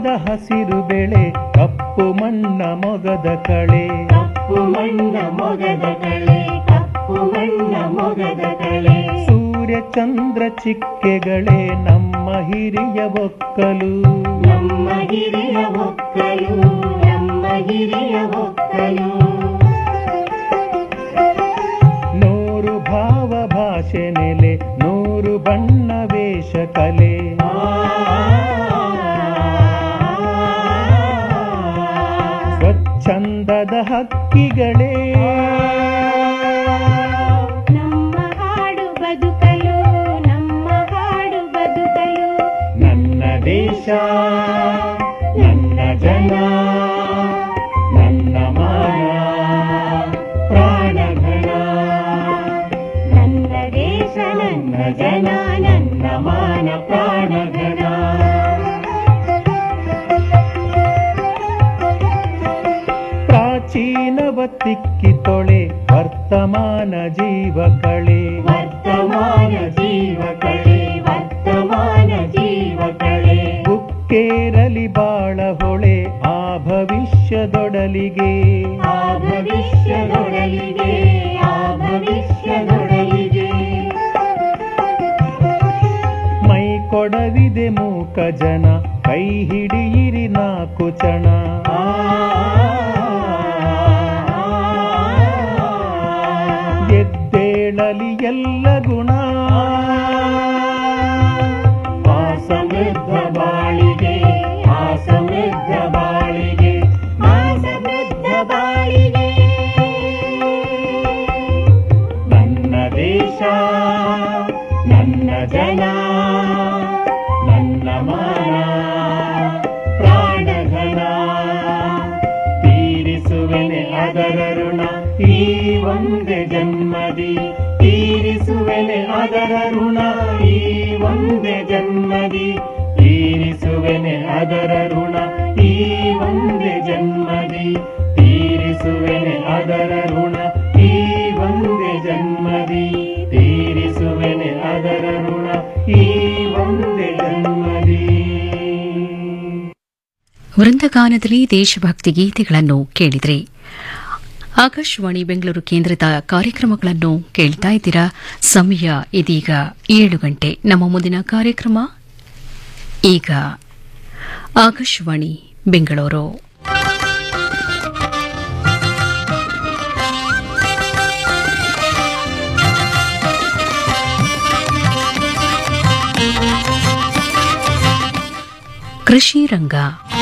ನೆಲದ ಹಸಿರು ಬೆಳೆ ಕಪ್ಪು ಮಣ್ಣ ಮೊಗದ ಕಳೆ ಕಪ್ಪು ಮಣ್ಣ ಮೊಗದ ಕಳೆ ಕಪ್ಪು ಮಣ್ಣ ಮೊಗದ ಕಳೆ ಸೂರ್ಯ ಚಂದ್ರ ಚಿಕ್ಕೆಗಳೇ ನಮ್ಮ ಹಿರಿಯ ಒಕ್ಕಲು ನಮ್ಮ ಹಿರಿಯ ಒಕ್ಕಲು ನಮ್ಮ ಹಿರಿಯ ಒಕ್ಕಲು ನೂರು ಭಾವ ಭಾಷೆ ನೆಲೆ ನೂರು ಬಣ್ಣ ವೇಷ ಕಲೆ ಸ್ವಚ್ಛಂದದ ಹಕ್ಕಿಗಳೇ ನಮ್ಮ ಹಾಡು ಬದುಕಲು ನಮ್ಮ ಹಾಡು ಬದುಕಲು ನನ್ನ ದೇಶ ನನ್ನ ಜನ ನನ್ನ ಮಾನ ಪ್ರಾಣಘನ ನನ್ನ ದೇಶ ನನ್ನ ಜನ ನನ್ನ ಮಾನ ಪ್ರಾಣಘನ ಪ್ರಾಚೀನವ ತಿಕ್ಕಿ ತೊಳೆ ವರ್ತಮಾನ ಜೀವ ಕಳೆ ವರ್ತಮಾನ ಜೀವ ಕಳೆ ವರ್ತಮಾನ ಜೀವ ಕಳೆ ಬುಕ್ಕೇರಲಿ ಬಾಳ ಹೊಳೆ ಆ ಭವಿಷ್ಯದೊಡಲಿಗೆ ಆ ಭವಿಷ್ಯದೊಡಲಿಗೆ ಆ ಭವಿಷ್ಯದೊಡಲಿಗೆ ಮೈ ಕೊಡವಿದೆ ಮೂಕ ಜನ ಕೈ ಹಿಡಿಯಿರಿ ನಾಲ್ಕು ಚಣ ಎದ್ದೇಳಲಿ ಎಲ್ಲ ಗುಣ ಆ ಸಮೃದ್ಧ ಬಾಳಿಗೆ ಆ ಸಮೃದ್ಧ ಬಾಳಿಗೆ ಆ ಸಮೃದ್ಧ ಬಾಳಿಗೆ ನನ್ನ ದೇಶ ನನ್ನ ಜನ ನನ್ನ ಮಾನ ಪ್ರಾಣಘನ ತೀರಿಸುವೆನೆ ಅದರ ಋಣ ಈ ಒಂದೇ ಜನ್ಮದಿ ತೀರಿಸುವೆನೆ ಅದರ ಋಣ ಈ ಒಂದೇ ಜನ್ಮದಿ ತೀರಿಸುವೆನೆ ಅದರ ಋಣ ಈ ಒಂದೇ ಜನ್ಮದಿ ತೀರಿಸುವೆನೆ ಅದರ ಋಣ ಈ ಒಂದೇ ಜನ್ಮದಿ ತೀರಿಸುವೆನೆ ಅದರ ಋಣ ಈ ಒಂದೇ ಜನ್ಮದಿ ವೃಂದಗಾನದಲ್ಲಿ ದೇಶಭಕ್ತಿ ಗೀತೆಗಳನ್ನು ಕೇಳಿದ್ರಿ ಆಕಾಶವಾಣಿ ಬೆಂಗಳೂರು ಕೇಂದ್ರದ ಕಾರ್ಯಕ್ರಮಗಳನ್ನು ಕೇಳ್ತಾ ಇದ್ದೀರಾ ಸಮಯ ಇದೀಗ ಏಳು ಗಂಟೆ ನಮ್ಮ ಮುಂದಿನ ಕಾರ್ಯಕ್ರಮ ಈಗ ಆಕಾಶವಾಣಿ ಬೆಂಗಳೂರು ಕೃಷಿ ರಂಗ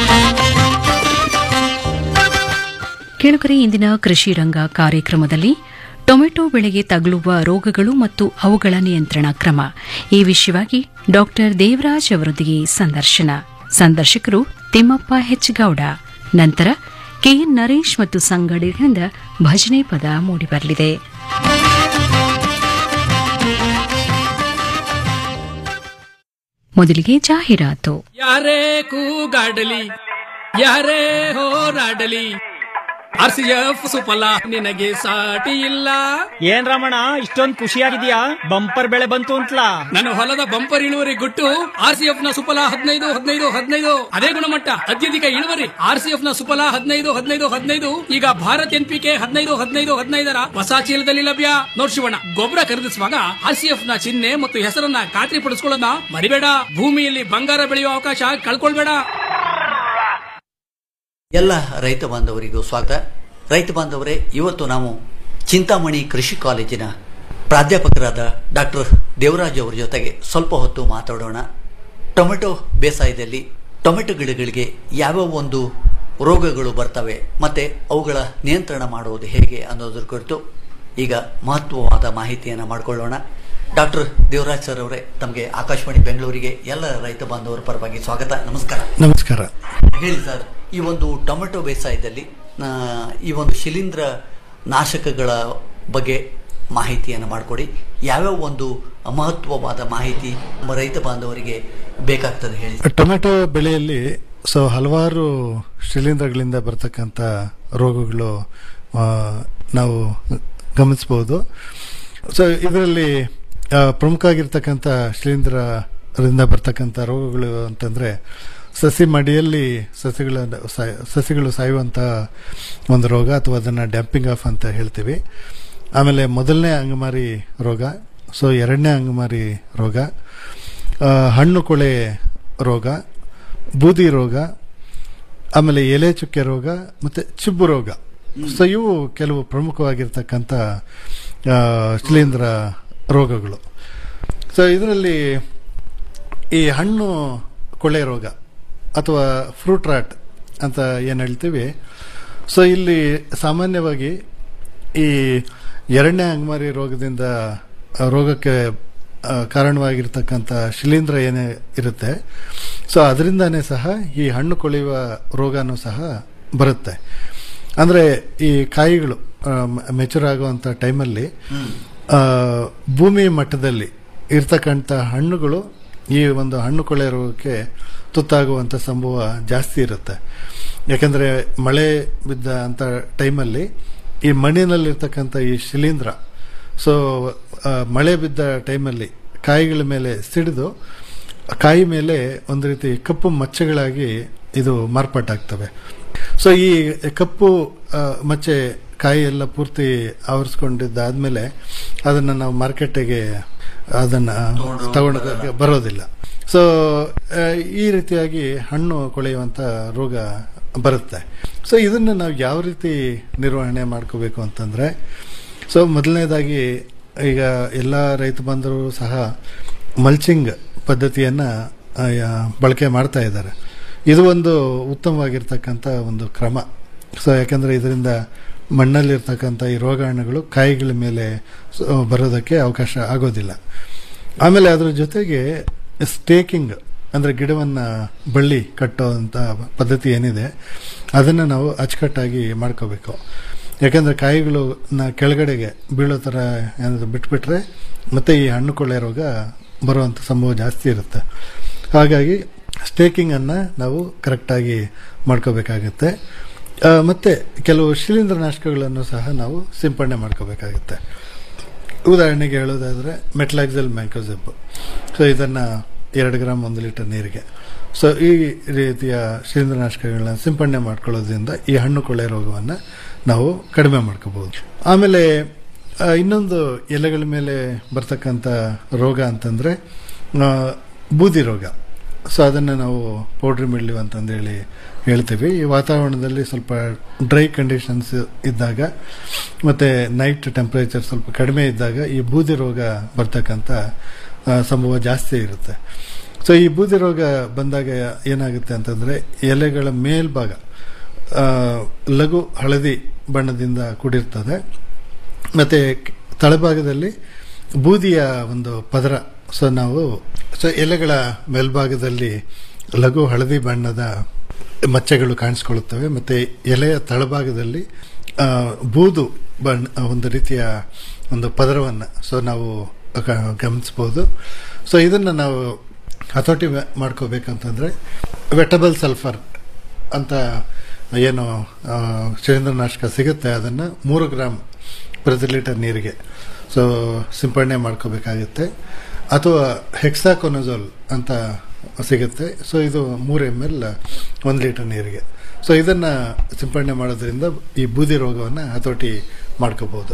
ಕೇಳುಗರೆ ಇಂದಿನ ಕೃಷಿ ರಂಗ ಕಾರ್ಯಕ್ರಮದಲ್ಲಿ ಟೊಮೆಟೊ ಬೆಳೆಗೆ ತಗುಲುವ ರೋಗಗಳು ಮತ್ತು ಅವುಗಳ ನಿಯಂತ್ರಣ ಕ್ರಮ ಈ ವಿಷಯವಾಗಿ ಡಾಕ್ಟರ್ ದೇವರಾಜ್ ಅವರೊಂದಿಗೆ ಸಂದರ್ಶನ ಸಂದರ್ಶಕರು ತಿಮ್ಮಪ್ಪ ಹೆಚ್ಗೌಡ ನಂತರ ಕೆಎನ್ ನರೇಶ್ ಮತ್ತು ಸಂಗಡಿಗರಿಂದ ಭಜನೆ ಪದ ಮೂಡಿಬರಲಿದೆ ಮೊದಲಿಗೆ ಜಾಹೀರಾತು ಯಾರೇ ಕೂಗಾಡಲಿ ಯಾರೇ ಹೋರಾಡಲಿ ಆರ್ ಸಿ ಎಫ್ ಸುಫಲ ನಿನಗೆ ಸಾಟಿ ಇಲ್ಲ ಏನ್ ರಮಣ ಇಷ್ಟೊಂದ್ ಖುಷಿಯಾಗಿದ್ಯಾ ಬಂಪರ್ ಬೆಳೆ ಬಂತು ಅಂತಲಾ ನನ್ನ ಹೊಲದ ಬಂಪರ್ ಇಳುವರಿ ಗುಟ್ಟು ಆರ್ ಸಿ ಎಫ್ ನ ಸುಫಲ ಹದಿನೈದು ಹದಿನೈದು ಹದಿನೈದು ಅದೇ ಗುಣಮಟ್ಟ ಅತ್ಯಧಿಕ ಇಳುವರಿ ಆರ್ ಸಿ ಎಫ್ ನ ಸುಫಲ ಹದಿನೈದು ಹದಿನೈದು ಹದಿನೈದು ಈಗ ಭಾರತ್ ಎನ್ ಪಿ ಕೆ ಹದಿನೈದು ಹದಿನೈದು ಹದಿನೈದರ ಹೊಸ ಚೀಲದಲ್ಲಿ ಲಭ್ಯ ನೋಡ್ ಶಿವಣ್ಣ ಗೊಬ್ಬರ ಖರೀದಿಸುವಾಗ ಆರ್ ಸಿ ಎಫ್ ನ ಚಿಹ್ನೆ ಮತ್ತು ಹೆಸರನ್ನ ಖಾತ್ರಿ ಪಡಿಸ್ಕೊಳ್ಳೋದನ್ನ ಮರಿಬೇಡ ಭೂಮಿಯಲ್ಲಿ ಬಂಗಾರ ಬೆಳೆಯುವ ಅವಕಾಶ ಕಳ್ಕೊಳ್ಬೇಡ ಎಲ್ಲ ರೈತ ಬಾಂಧವರಿಗೂ ಸ್ವಾಗತ ರೈತ ಬಾಂಧವರೇ ಇವತ್ತು ನಾವು ಚಿಂತಾಮಣಿ ಕೃಷಿ ಕಾಲೇಜಿನ ಪ್ರಾಧ್ಯಾಪಕರಾದ ಡಾಕ್ಟರ್ ದೇವರಾಜ್ ಅವರ ಜೊತೆಗೆ ಸ್ವಲ್ಪ ಹೊತ್ತು ಮಾತಾಡೋಣ ಟೊಮೆಟೊ ಬೇಸಾಯದಲ್ಲಿ ಟೊಮೆಟೊ ಗಿಡಗಳಿಗೆ ಯಾವ್ಯಾವ ಒಂದು ರೋಗಗಳು ಬರ್ತವೆ ಮತ್ತು ಅವುಗಳ ನಿಯಂತ್ರಣ ಮಾಡುವುದು ಹೇಗೆ ಅನ್ನೋದ್ರ ಕುರಿತು ಈಗ ಮಹತ್ವವಾದ ಮಾಹಿತಿಯನ್ನು ಮಾಡಿಕೊಳ್ಳೋಣ ಡಾಕ್ಟರ್ ದೇವರಾಜ್ ಸರ್ ಅವರೇ ತಮಗೆ ಆಕಾಶವಾಣಿ ಬೆಂಗಳೂರಿಗೆ ಎಲ್ಲ ರೈತ ಬಾಂಧವರ ಪರವಾಗಿ ಸ್ವಾಗತ ನಮಸ್ಕಾರ ನಮಸ್ಕಾರ ಹೇಳಿ ಸರ್ ಈ ಒಂದು ಟೊಮೆಟೊ ಬೇಸಾಯದಲ್ಲಿ ಆ, ಈ ಒಂದು ಶಿಲೀಂಧ್ರ ನಾಶಕಗಳ ಬಗ್ಗೆ ಮಾಹಿತಿಯನ್ನು ಮಾಡಿಕೊಡಿ ಯಾವ್ಯಾವ ಒಂದು ಮಹತ್ವವಾದ ಮಾಹಿತಿ ನಮ್ಮ ರೈತ ಬಾಂಧವರಿಗೆ ಬೇಕಾಗ್ತದೆ ಹೇಳಿ ಟೊಮೆಟೊ ಬೆಳೆಯಲ್ಲಿ ಸೊ ಹಲವಾರು ಶಿಲೀಂಧ್ರಗಳಿಂದ ಬರ್ತಕ್ಕಂಥ ರೋಗಗಳು ಆ, ನಾವು ಗಮನಿಸ್ಬೋದು ಸೊ ಇದರಲ್ಲಿ ಆ, ಪ್ರಮುಖ ಆಗಿರ್ತಕ್ಕಂಥ ಶಿಲೀಂಧ್ರದಿಂದ ಬರ್ತಕ್ಕಂಥ ರೋಗಗಳು ಅಂತಂದರೆ ಸಸಿ ಮಡಿಯಲ್ಲಿ ಸಸಿಗಳ ಸಾಯ್- ಸಸಿಗಳು ಸಾಯುವಂಥ ಒಂದು ರೋಗ ಅಥವಾ ಅದನ್ನು ಡ್ಯಾಂಪಿಂಗ್ ಆಫ್ ಅಂತ ಹೇಳ್ತೀವಿ ಆಮೇಲೆ ಮೊದಲನೇ ಅಂಗಮಾರಿ ರೋಗ ಸೊ ಎರಡನೇ ಅಂಗಮಾರಿ ರೋಗ ಆ, ಹಣ್ಣು ಕೊಳೆ ರೋಗ ಬೂದಿ ರೋಗ ಆಮೇಲೆ ಎಲೆ ಚುಕ್ಕೆ ರೋಗ ಮತ್ತು ಚಿಬ್ಬು ರೋಗ ಸೊ ಇವು ಕೆಲವು ಪ್ರಮುಖವಾಗಿರ್ತಕ್ಕಂಥ ಆ, ಶಿಲೀಂಧ್ರ ರೋಗಗಳು ಸೊ ಇದರಲ್ಲಿ ಈ ಹಣ್ಣು ಕೊಳೆ ರೋಗ ಅಥವಾ ಫ್ರೂಟ್ ರಾಟ್ ಅಂತ ಏನು ಹೇಳ್ತೀವಿ ಸೊ ಇಲ್ಲಿ ಸಾಮಾನ್ಯವಾಗಿ ಈ ಎರಡನೇ ಅಂಗಮಾರಿ ರೋಗದಿಂದ ಆ, ರೋಗಕ್ಕೆ ಆ, ಕಾರಣವಾಗಿರ್ತಕ್ಕಂಥ ಶಿಲೀಂಧ್ರ ಏನೇ ಇರುತ್ತೆ ಸೊ ಅದರಿಂದನೇ ಸಹ ಈ ಹಣ್ಣು ಕೊಳೆಯುವ ರೋಗನೂ ಸಹ ಬರುತ್ತೆ ಅಂದರೆ ಈ ಕಾಯಿಗಳು ಮೆಚೂರ್ ಆಗುವಂಥ ಟೈಮಲ್ಲಿ ಆ, ಭೂಮಿ ಮಟ್ಟದಲ್ಲಿ ಇರ್ತಕ್ಕಂಥ ಹಣ್ಣುಗಳು ಈ ಒಂದು ಹಣ್ಣು ಕೊಳೆ ರೋಗಕ್ಕೆ ತುತ್ತಾಗುವಂಥ ಸಂಭವ ಜಾಸ್ತಿ ಇರುತ್ತೆ ಯಾಕೆಂದರೆ ಮಳೆ ಬಿದ್ದ ಅಂಥ ಟೈಮಲ್ಲಿ ಈ ಮಣ್ಣಿನಲ್ಲಿರ್ತಕ್ಕಂಥ ಈ ಶಿಲೀಂಧ್ರ ಸೊ ಆ, ಮಳೆ ಬಿದ್ದ ಟೈಮಲ್ಲಿ ಕಾಯಿಗಳ ಮೇಲೆ ಸಿಡಿದು ಕಾಯಿ ಮೇಲೆ ಒಂದು ರೀತಿ ಕಪ್ಪು ಮಚ್ಚೆಗಳಾಗಿ ಇದು ಮಾರ್ಪಾಟಾಗ್ತವೆ ಸೊ ಈ ಕಪ್ಪು ಆ, ಮಚ್ಚೆ ಕಾಯಿ ಎಲ್ಲ ಪೂರ್ತಿ ಆವರಿಸ್ಕೊಂಡಿದ್ದಾದ್ಮೇಲೆ ಅದನ್ನು ನಾವು ಮಾರ್ಕೆಟಿಗೆ ಅದನ್ನು ತಗೊಂಡು ಬರೋದಿಲ್ಲ ಸೊ ಆ, ಈ ರೀತಿಯಾಗಿ ಹಣ್ಣು ಕೊಳೆಯುವಂಥ ರೋಗ ಬರುತ್ತೆ ಸೊ ಇದನ್ನು ನಾವು ಯಾವ ರೀತಿ ನಿರ್ವಹಣೆ ಮಾಡ್ಕೋಬೇಕು ಅಂತಂದರೆ ಸೊ ಮೊದಲನೇದಾಗಿ ಈಗ ಎಲ್ಲ ರೈತ ಬಂಧುರು ಸಹ ಮಲ್ಚಿಂಗ್ ಪದ್ಧತಿಯನ್ನು ಬಳಕೆ ಮಾಡ್ತಾ ಇದ್ದಾರೆ ಇದು ಒಂದು ಉತ್ತಮವಾಗಿರ್ತಕ್ಕಂಥ ಒಂದು ಕ್ರಮ ಸೊ ಯಾಕಂದರೆ ಇದರಿಂದ ಮಣ್ಣಲ್ಲಿರ್ತಕ್ಕಂಥ ಈ ರೋಗಾಣುಗಳು ಕಾಯಿಗಳ ಮೇಲೆ ಸೊ, ಬರೋದಕ್ಕೆ ಅವಕಾಶ ಆಗೋದಿಲ್ಲ ಆಮೇಲೆ ಅದರ ಜೊತೆಗೆ ಸ್ಟೇಕಿಂಗ್ ಅಂದರೆ ಗಿಡವನ್ನು ಬಳ್ಳಿ ಕಟ್ಟೋವಂಥ ಪದ್ಧತಿ ಏನಿದೆ ಅದನ್ನು ನಾವು ಅಚ್ಚುಕಟ್ಟಾಗಿ ಮಾಡ್ಕೋಬೇಕು ಯಾಕಂದರೆ ಕಾಯಿಗಳು ನ ಕೆಳಗಡೆಗೆ ಬೀಳೋ ಥರ ಏನಾದರೂ ಬಿಟ್ಬಿಟ್ರೆ ಮತ್ತೆ ಈ ಹಣ್ಣು ಕೊಳ್ಳೆ ರೋಗ ಬರುವಂಥ ಸಂಭವ ಜಾಸ್ತಿ ಇರುತ್ತೆ ಹಾಗಾಗಿ ಸ್ಟೇಕಿಂಗನ್ನು ನಾವು ಕರೆಕ್ಟಾಗಿ ಮಾಡ್ಕೋಬೇಕಾಗುತ್ತೆ ಆ, ಮತ್ತೆ ಕೆಲವು ಶಿಲೀಂಧ್ರನಾಶಕಗಳನ್ನು ಸಹ ನಾವು ಸಿಂಪಡಣೆ ಮಾಡ್ಕೋಬೇಕಾಗುತ್ತೆ ಉದಾಹರಣೆಗೆ ಹೇಳೋದಾದರೆ ಮೆಟ್ಲಾಕ್ಸಲ್ ಮ್ಯಾಂಕೋಸೆಬ್ ಸೊ ಇದನ್ನು ಎರಡು ಗ್ರಾಮ್ ಒಂದು ಲೀಟರ್ ನೀರಿಗೆ ಸೊ ಈ ರೀತಿಯ ಶಿಲೀಂಧ್ರನಾಶಕಗಳನ್ನ ಸಿಂಪಡಣೆ ಮಾಡ್ಕೊಳ್ಳೋದ್ರಿಂದ ಈ ಹಣ್ಣು ಕೊಳ್ಳೆ ರೋಗವನ್ನು ನಾವು ಕಡಿಮೆ ಮಾಡ್ಕೋಬಹುದು ಆಮೇಲೆ ಆ, ಇನ್ನೊಂದು ಎಲೆಗಳ ಮೇಲೆ ಬರ್ತಕ್ಕಂಥ ರೋಗ ಅಂತಂದರೆ ಬೂದಿ ರೋಗ ಸೊ ಅದನ್ನು ನಾವು ಪೌಡ್ರಿ ಮಿಲ್ಲು ಅಂತಂದೇಳಿ ಹೇಳ್ತೀವಿ ಈ ವಾತಾವರಣದಲ್ಲಿ ಸ್ವಲ್ಪ ಡ್ರೈ ಕಂಡೀಷನ್ಸ್ ಇದ್ದಾಗ ಮತ್ತು ನೈಟ್ ಟೆಂಪ್ರೇಚರ್ ಸ್ವಲ್ಪ ಕಡಿಮೆ ಇದ್ದಾಗ ಈ ಬೂದಿ ರೋಗ ಬರ್ತಕ್ಕಂಥ ಆ, ಸಂಭವ ಜಾಸ್ತಿ ಇರುತ್ತೆ ಸೊ ಈ ಬೂದಿ ರೋಗ ಬಂದಾಗ ಏನಾಗುತ್ತೆ ಅಂತಂದರೆ ಎಲೆಗಳ ಮೇಲ್ಭಾಗ ಆ, ಲಘು ಹಳದಿ ಬಣ್ಣದಿಂದ ಕೂಡಿರ್ತದೆ ಮತ್ತು ತಳಭಾಗದಲ್ಲಿ ಬೂದಿಯ ಒಂದು ಪದರ ಸೊ ನಾವು ಸೊ ಎಲೆಗಳ ಮೇಲ್ಭಾಗದಲ್ಲಿ ಲಘು ಹಳದಿ ಬಣ್ಣದ ಮಚ್ಚೆಗಳು ಕಾಣಿಸ್ಕೊಳ್ಳುತ್ತವೆ ಮತ್ತು ಎಲೆಯ ತಳಭಾಗದಲ್ಲಿ ಆ, ಬೂದು ಬಣ್ಣ ಒಂದು ರೀತಿಯ ಒಂದು ಪದರವನ್ನು ಸೊ ನಾವು ಗ- ಗಮನಿಸ್ಬೋದು ಸೊ ಇದನ್ನು ನಾವು ಹತೋಟಿ ಮಾ- ಮಾಡ್ಕೋಬೇಕಂತಂದರೆ ವೆಟಬಲ್ ಸಲ್ಫರ್ ಅಂತ ಏನು ಆ, ಶಿಲೀಂಧ್ರನಾಶಕ ಸಿಗುತ್ತೆ ಅದನ್ನು ಮೂರು ಗ್ರಾಮ್ ಪ್ರತಿ ಲೀಟರ್ ನೀರಿಗೆ ಸೊ ಸಿಂಪಡಣೆ ಮಾಡ್ಕೋಬೇಕಾಗುತ್ತೆ ಅಥವಾ ಹೆಕ್ಸಾಕೊನಜೋಲ್ ಅಂತ ಸಿಗುತ್ತೆ ಸೊ ಇದು ಮೂರು ಎಮ್ ಎಲ್ ಒಂದು ಲೀಟರ್ ನೀರಿಗೆ ಸೊ ಇದನ್ನು ಸಿಂಪಡಣೆ ಮಾಡೋದ್ರಿಂದ ಈ ಬೂದಿ ರೋಗವನ್ನು ಹತೋಟಿ ಮಾಡ್ಕೋಬೋದು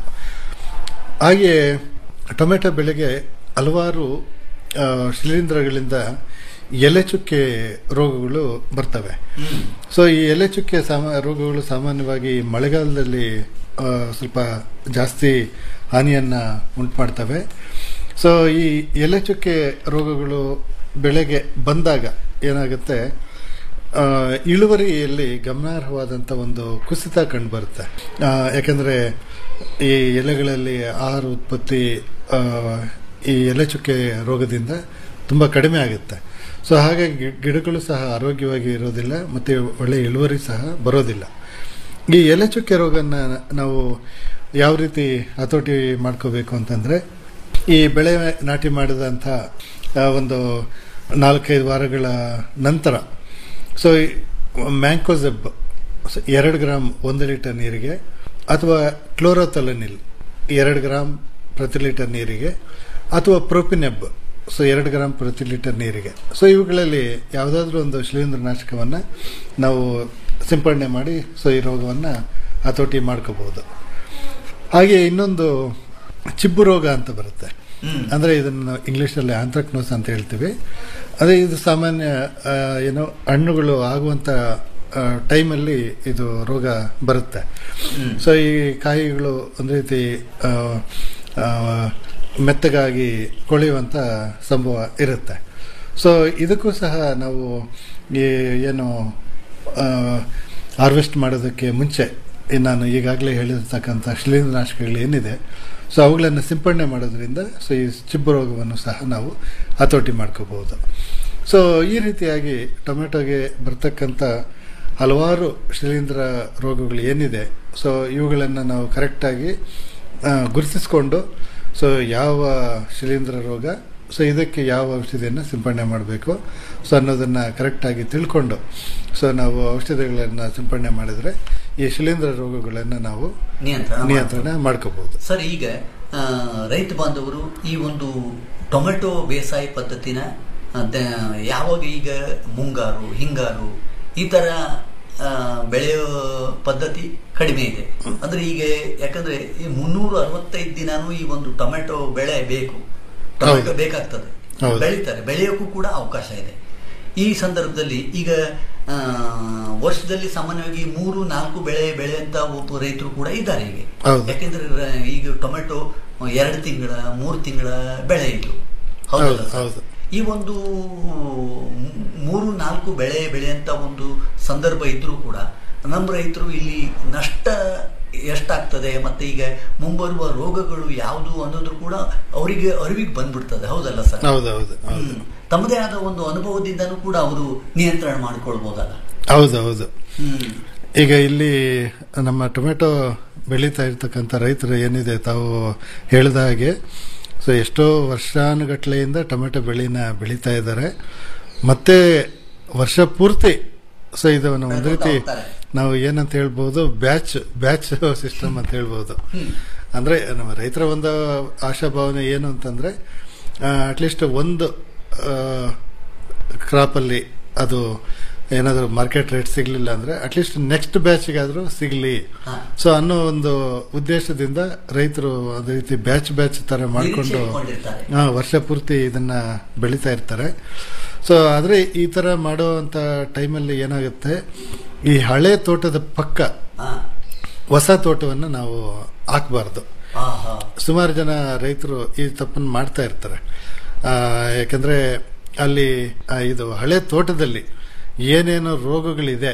ಹಾಗೆಯೇ ಟೊಮೆಟೊ ಬೆಳೆಗೆ ಹಲವಾರು ಆ, ಶಿಲೀಂಧ್ರಗಳಿಂದ ಎಲೆ ಚುಕ್ಕೆ ರೋಗಗಳು ಬರ್ತವೆ ಸೊ ಈ ಎಲೆ ಚುಕ್ಕೆ ಸಾಮಾ ರೋಗಗಳು ಸಾಮಾನ್ಯವಾಗಿ ಮಳೆಗಾಲದಲ್ಲಿ ಆ, ಸ್ವಲ್ಪ ಜಾಸ್ತಿ ಹಾನಿಯನ್ನು ಉಂಟು ಮಾಡ್ತವೆ ಸೊ ಈ ಎಲೆ ಚುಕ್ಕೆ ರೋಗಗಳು ಬೆಳೆಗೆ ಬಂದಾಗ ಏನಾಗುತ್ತೆ ಆ, ಇಳುವರಿಯಲ್ಲಿ ಗಮನಾರ್ಹವಾದಂಥ ಒಂದು ಕುಸಿತ ಕಂಡುಬರುತ್ತೆ ಆ, ಯಾಕಂದರೆ ಈ ಎಲೆಗಳಲ್ಲಿ ಆಹಾರ ಉತ್ಪತ್ತಿ ಆ, ಈ ಎಲೆ ಚುಕ್ಕೆ ರೋಗದಿಂದ ತುಂಬ ಕಡಿಮೆ ಆಗುತ್ತೆ ಸೊ ಹಾಗಾಗಿ ಗಿ- ಗಿಡಗಳು ಸಹ ಆರೋಗ್ಯವಾಗಿ ಇರೋದಿಲ್ಲ ಮತ್ತು ಒಳ್ಳೆಯ ಇಳುವರಿ ಸಹ ಬರೋದಿಲ್ಲ ಈ ಎಲೆ ಚುಕ್ಕೆ ರೋಗನ ನಾವು ಯಾವ ರೀತಿ ಹತೋಟಿ ಮಾಡ್ಕೋಬೇಕು ಅಂತಂದರೆ ಈ ಬೆಳೆ ನಾಟಿ ಮಾಡಿದಂಥ ಆ, ಒಂದು ನಾಲ್ಕೈದು ವಾರಗಳ ನಂತರ ಸೊ ಮ್ಯಾಂಕೋಸೆಬ್ ಎರಡು ಗ್ರಾಮ್ ಒಂದು ಲೀಟರ್ ನೀರಿಗೆ ಅಥವಾ ಕ್ಲೋರೋತಲನಿಲ್ ಎರಡು ಗ್ರಾಮ್ ಪ್ರತಿ ಲೀಟರ್ ನೀರಿಗೆ ಅಥವಾ ಪ್ರೊಪಿನೆಬ್ ಸೊ ಎರಡು ಗ್ರಾಮ್ ಪ್ರತಿ ಲೀಟರ್ ನೀರಿಗೆ ಸೊ ಇವುಗಳಲ್ಲಿ ಯಾವುದಾದ್ರೂ ಒಂದು ಶಿಲೀಂಧ್ರನಾಶಕವನ್ನು ನಾವು ಸಿಂಪಡಣೆ ಮಾಡಿ ಸೊ ಈ ರೋಗವನ್ನು ಹತೋಟಿ ಮಾಡ್ಕೋಬಹುದು ಹಾಗೆ ಇನ್ನೊಂದು ಚಿಬ್ಬು ರೋಗ ಅಂತ ಬರುತ್ತೆ ಅಂದರೆ ಇದನ್ನು ಇಂಗ್ಲೀಷಲ್ಲಿ ಆಂಥ್ರಕ್ನೋಸ್ ಅಂತ ಹೇಳ್ತೀವಿ ಅದೇ ಇದು ಸಾಮಾನ್ಯ ಆ, ಏನು ಹಣ್ಣುಗಳು ಆಗುವಂಥ ಟೈಮಲ್ಲಿ ಇದು ರೋಗ ಬರುತ್ತೆ ಸೊ ಈ ಕಾಯಿಗಳು ಒಂದು ರೀತಿ ಆ, ಆ, ಮೆತ್ತಗಾಗಿ ಕೊಳೆಯುವಂಥ ಸಂಭವ ಇರುತ್ತೆ ಸೊ ಇದಕ್ಕೂ ಸಹ ನಾವು ಈ ಏನು ಹಾರ್ವೆಸ್ಟ್ ಮಾಡೋದಕ್ಕೆ ಮುಂಚೆ ಈ ನಾನು ಈಗಾಗಲೇ ಹೇಳಿರ್ತಕ್ಕಂಥ ಶಿಲೀಂಧ್ರನಾಶಕಗಳು ಏನಿದೆ ಸೊ ಅವುಗಳನ್ನು ಸಿಂಪಡಣೆ ಮಾಡೋದ್ರಿಂದ ಸೊ ಈ ಚಿಬ್ಬು ರೋಗವನ್ನು ಸಹ ನಾವು ಹತೋಟಿ ಮಾಡ್ಕೋಬಹುದು ಸೊ ಈ ರೀತಿಯಾಗಿ ಟೊಮೆಟೊಗೆ ಬರ್ತಕ್ಕಂಥ ಹಲವಾರು ಶಿಲೀಂಧ್ರ ರೋಗಗಳು ಏನಿದೆ ಸೊ ಇವುಗಳನ್ನು ನಾವು ಕರೆಕ್ಟಾಗಿ ಆ, ಗುರುತಿಸ್ಕೊಂಡು ಸೊ ಯಾವ ಶಿಲೀಂಧ್ರ ರೋಗ ಸೊ ಇದಕ್ಕೆ ಯಾವ ಔಷಧಿಯನ್ನು ಸಿಂಪಡಣೆ ಮಾಡಬೇಕು ಸೊ ಅನ್ನೋದನ್ನು ಕರೆಕ್ಟಾಗಿ ತಿಳ್ಕೊಂಡು ಸೊ ನಾವು ಔಷಧಿಗಳನ್ನು ಸಿಂಪಡಣೆ ಮಾಡಿದರೆ ಈ ಶಿಲೀಂಧ್ರ ರೋಗಗಳನ್ನು ನಾವು ನಿಯಂತ್ರಣ ನಿಯಂತ್ರಣ ಮಾಡ್ಕೋಬಹುದು ಸರ್ ಈಗ ಆ, ರೈತ ಬಾಂಧವರು ಈ ಒಂದು ಟೊಮೆಟೊ ಬೇಸಾಯ ಪದ್ಧತಿನ ಆ, ದ- ಯಾವಾಗ ಈಗ ಮುಂಗಾರು ಹಿಂಗಾರು ಈ ತರ ಆ, ಬೆಳೆಯೋ ಪದ್ಧತಿ ಕಡಿಮೆ ಇದೆ ಅಂದ್ರೆ ಈಗ ಯಾಕಂದ್ರೆ ಈ ಮುನ್ನೂರ ಅರವತ್ತೈದು ದಿನಾನು ಈ ಒಂದು ಟೊಮೆಟೊ ಬೆಳೆ ಬೇಕು ಟೊಮೆಟೊ ಹೌದು. ಬೇಕಾಗ್ತದೆ ಹೌದು. ಬೆಳೀತಾರೆ ಬೆಳೆಯೋಕ್ಕೂ ಕೂಡ ಅವಕಾಶ ಇದೆ ಈ ಸಂದರ್ಭದಲ್ಲಿ ಈಗ ಆ, ವರ್ಷದಲ್ಲಿ ಸಾಮಾನ್ಯವಾಗಿ ಮೂರು ನಾಲ್ಕು ಬೆಳೆ ಬೆಳೆಯಂತ ಒಬ್ಬ ರೈತರು ಕೂಡ ಇದ್ದಾರೆ ಈಗ ಹೌದು. ಯಾಕೆಂದ್ರೆ ರ- ಈಗ ಟೊಮೆಟೊ ಎರಡು ತಿಂಗಳ ಮೂರು ತಿಂಗಳ ಬೆಳೆ ಇದು ಹೌದಲ್ಲ ಹೌದು, ಸರ್? ಹೌದು. ಈ ಒಂದು ಮೂರು ನಾಲ್ಕು ಬೆಳೆ ಬೆಳೆಯಂತ ಒಂದು ಸಂದರ್ಭ ಇದ್ರೂ ಕೂಡ ನಮ್ಮ ರೈತರು ಇಲ್ಲಿ ನಷ್ಟ ಎಷ್ಟಾಗ್ತದೆ ಮತ್ತೆ ಈಗ ಮುಂಬರುವ ರೋಗಗಳು ಯಾವುದು ಅನ್ನೋದು ಕೂಡ ಅವರಿಗೆ ಅರಿವಿಗೆ ಬಂದ್ಬಿಡ್ತದೆ ಹೌದಲ್ಲ ಸರ್ ಹೌದು ಹೌದು ಹೌದು ಹ್ಮ್. ತಮ್ಮದೇ ಆದ ಒಂದು ಅನುಭವದಿಂದನೂ ಕೂಡ ಅವರು ನಿಯಂತ್ರಣ ಮಾಡ್ಕೊಳ್ಬಹುದಲ್ಲ ಹೌದು ಹೌದು ಹ್ಮ್ ಈಗ ಇಲ್ಲಿ ನಮ್ಮ ಟೊಮೆಟೊ ಬೆಳೀತಾ ಇರ್ತಕ್ಕಂಥ ರೈತರು ಏನಿದೆ ತಾವು ಹೇಳಿದ ಹಾಗೆ ಸೊ ಎಷ್ಟೋ ವರ್ಷಾನುಗಟ್ಲೆಯಿಂದ ಟೊಮೆಟೊ ಬೆಳೆನ ಬೆಳೀತಾ ಇದ್ದಾರೆ ಮತ್ತೆ ವರ್ಷ ಪೂರ್ತಿ ಸೊ ಇದನ್ನು ಒಂದು ರೀತಿ ಹೋಗ್ತಾರೆ. ನಾವು ಏನಂತ ಹೇಳ್ಬೋದು ಬ್ಯಾಚ್ ಬ್ಯಾಚ್ ಸಿಸ್ಟಮ್ ಅಂತ ಹೇಳ್ಬೋದು ಅಂದ್ರೆ ನಮ್ಮ ರೈತರ ಒಂದು ಆಶಾಭಾವನೆ ಏನು ಅಂತಂದ್ರೆ ಅಟ್ಲೀಸ್ಟ್ ಒಂದು ಕ್ರಾಪಲ್ಲಿ ಅದು ಏನಾದರೂ ಮಾರ್ಕೆಟ್ ರೇಟ್ ಸಿಗಲಿಲ್ಲ ಅಂದ್ರೆ ಅಟ್ಲೀಸ್ಟ್ ನೆಕ್ಸ್ಟ್ ಬ್ಯಾಚ್ಗಾದರೂ ಸಿಗಲಿ ಹಾ. ಸೊ ಅನ್ನೋ ಒಂದು ಉದ್ದೇಶದಿಂದ ರೈತರು ಅದೇ ರೀತಿ ಬ್ಯಾಚ್ ಬ್ಯಾಚ್ ತರ ಮಾಡಿಕೊಂಡು ನಿರೀಕ್ಷೆ ಇಟ್ಕೊಂಡಿರ್ತಾರೆ. ಹಾ, ವರ್ಷ ಪೂರ್ತಿ ಇದನ್ನ ಬೆಳೀತಾ ಇರ್ತಾರೆ ಸೊ ಆದ್ರೆ ಈ ತರ ಮಾಡುವಂತ ಟೈಮಲ್ಲಿ ಏನಾಗುತ್ತೆ ಈ ಹಳೆ ತೋಟದ ಪಕ್ಕ ಹಾ ಹೊಸ ತೋಟವನ್ನು ನಾವು ಹಾಕಬಾರ್ದು ಹಾ ಹಾ ಸುಮಾರು ಜನ ರೈತರು ಈ ತಪ್ಪನ್ನು ಮಾಡ್ತಾ ಇರ್ತಾರೆ ಆ, ಯಾಕಂದ್ರೆ ಅಲ್ಲಿ ಆ, ಇದು ಹಳೆ ತೋಟದಲ್ಲಿ ಏನೇನೋ ರೋಗಗಳಿದೆ